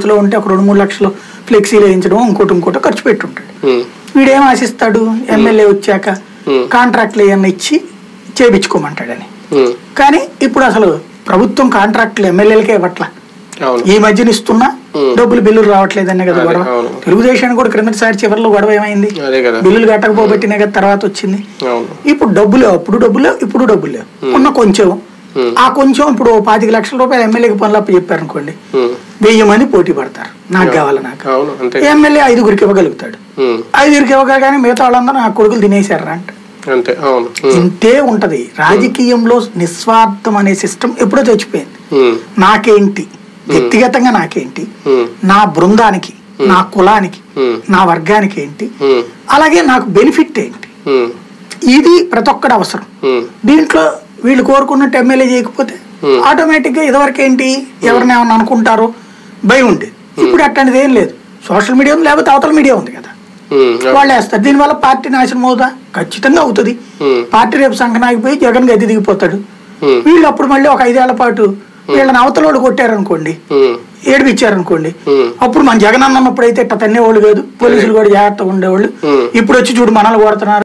చేతిలో ఉంటే ఒక రెండు మూడు లక్షలు ఫ్లెక్సీలు వేయించడం ఇంకోటి ఇంకోటి ఖర్చు పెట్టుంటాడు ఉమ్, వీడేం ఆశిస్తాడు ఎమ్మెల్యే వచ్చాక Hmm. కాంట్రాక్ట్లు ఏమన్నా ఇచ్చి చేపించుకోమంటాడని ఉమ్, కానీ ఇప్పుడు అసలు ప్రభుత్వం కాంట్రాక్ట్లు ఎమ్మెల్యేలకే ఇవ్వట్ల అవును ఈ మధ్యన ఇస్తున్నా Hmm. డబ్బులు బిల్లులు రావట్లేదనే కదా అదే, గొడవ అవును. తెలుగుదేశానికి కూడా క్రిందటిసారి చివరిలో గొడవ ఏమైంది అదే కదా బిల్లులు కట్టకపోబట్టినే కదా తర్వాత వచ్చింది అవును ఇప్పుడు డబ్బులు అప్పుడు డబ్బులు ఇప్పుడు డబ్బులు లేవు ఉన్న కొంచెం Hmm. ఆ కొంచెం ఇప్పుడు ఓ పాతిక లక్షల రూపాయలు ఎమ్మెల్యేకి పనులు అప్పు చెప్పారనుకోండి ఉమ్, వెయ్యి మంది పోటీ పడతారు నాకు కావాలి నాకు అవును అంతే ఎమ్మెల్యే ఐదుగురికి ఇవ్వగలుగుతాడు ఉమ్, ఐదుగురికి ఇవ్వగానే మిగతా వాళ్ళందరూ నా కొడుకులు తినేశారు అంట అంతే అవును ఉమ్, ఇంతే ఉంటది రాజకీయంలో నిస్వార్థం అనే సిస్టమ్ ఎప్పుడో చచ్చిపోయింది ఉమ్, నాకేంటి వ్యక్తిగతంగా నాకేంటి ఉమ్, నా బృందానికి నా కులానికి Hmm. నా వర్గానికి ఏంటి ఉమ్, అలాగే నాకు బెనిఫిట్ ఏంటి ఉమ్, ఇది ప్రతి ఒక్కటి అవసరం ఉమ్, దీంట్లో వీళ్ళు కోరుకున్నట్టు ఎమ్మెల్యే చేయకపోతే Hmm. ఆటోమేటిక్ గా ఇదివరకు ఏంటి ఎవరిని ఏమన్నా అనుకుంటారో భయం ఉండేది ఇప్పుడు అట్లాంటిది ఏం లేదు సోషల్ మీడియా ఉంది లేకపోతే అవతల మీడియా ఉంది కదా ఉమ్, వాళ్ళు వేస్తారు దీనివల్ల పార్టీ నాశనం అవుతా ఖచ్చితంగా అవుతుంది Hmm. పార్టీ రేపు సంఘనాగిపోయి జగన్ గది దిగిపోతాడు ఉమ్, వీళ్ళు అప్పుడు మళ్ళీ ఒక ఐదేళ్ల పాటు వీళ్ళని అవతల వాళ్ళు కొట్టారనుకోండి ఉమ్, ఏడిపించారనుకోండి Hmm. అప్పుడు మన జగన్ అన్నప్పుడు అయితే ఇట్ట తన్నేవాళ్ళు కాదు పోలీసులు కూడా జాగ్రత్తగా ఉండేవాళ్ళు Hmm. ఇప్పుడు వచ్చి చూడు మనల్ని కొడుతున్నారు